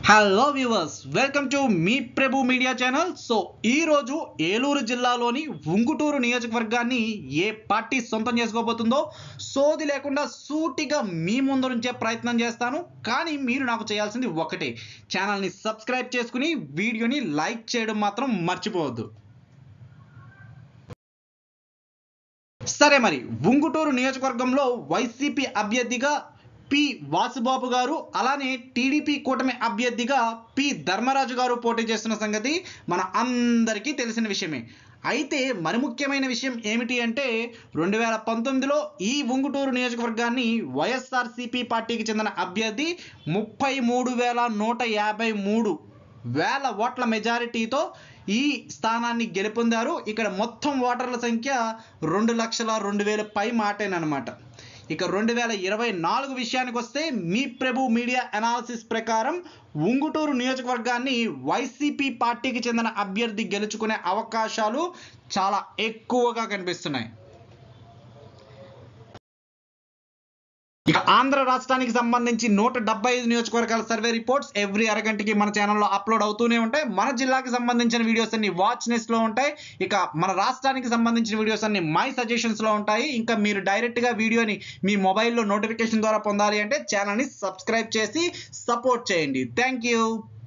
hello viewers welcome to మీ Prabhu media channel so ఈ రోజు ఏలూరు జిల్లాలోని ఉంగుటూరు నియోజకవర్గాన్ని ఏ పార్టీ సొంతం చేసుకోబోతుందో సోది లేకుండా సూటిగా మీ ముందు నుంచే ప్రయత్నం చేస్తాను కానీ మీరు నాకు చేయాల్సింది ఒకటే ఛానల్ని సబ్స్క్రైబ్ చేసుకుని వీడియోని లైక్ చేయడం మాత్రం మర్చిపోవద్దు సరే మరి ఉంగుటూరు నియోజకవర్గంలో వైసీపీ అభ్యర్థిగా పి వాసుబాబు గారు అలానే టీడీపీ కూటమి అభ్యర్థిగా పి ధర్మరాజు గారు పోటీ చేస్తున్న సంగతి మన అందరికీ తెలిసిన విషయమే అయితే మరి ముఖ్యమైన విషయం ఏమిటి అంటే రెండు వేల పంతొమ్మిదిలో ఈ ఉంగుటూరు నియోజకవర్గాన్ని వైఎస్ఆర్సీపీ పార్టీకి చెందిన అభ్యర్థి ముప్పై మూడు వేల నూట యాభై మూడు వేల ఓట్ల మెజారిటీతో ఈ స్థానాన్ని గెలుపొందారు ఇక్కడ మొత్తం ఓటర్ల సంఖ్య రెండు లక్షల రెండు వేల పై మాటేనమాట ఇక రెండు వేల ఇరవై నాలుగు విషయానికి వస్తే మీ ప్రభు మీడియా అనాలిసిస్ ప్రకారం ఉంగుటూరు నియోజకవర్గాన్ని వైసీపీ పార్టీకి చెందిన అభ్యర్థి గెలుచుకునే అవకాశాలు చాలా ఎక్కువగా కనిపిస్తున్నాయి ఇక ఆంధ్ర రాష్ట్రానికి సంబంధించి నూట డెబ్బై ఐదు నియోజకవర్గాల సర్వే రిపోర్ట్స్ ఎవ్రీ అరగంటకి మన ఛానల్లో అప్లోడ్ అవుతూనే ఉంటాయి మన జిల్లాకి సంబంధించిన వీడియోస్ అన్ని వాచ్ నెస్ లో ఉంటాయి ఇక మన రాష్ట్రానికి సంబంధించిన వీడియోస్ అన్ని మై సజెషన్స్ లో ఉంటాయి ఇంకా మీరు డైరెక్ట్ గా వీడియోని మీ మొబైల్లో నోటిఫికేషన్ ద్వారా పొందాలి అంటే ఛానల్ని సబ్స్క్రైబ్ చేసి సపోర్ట్ చేయండి థ్యాంక్ యూ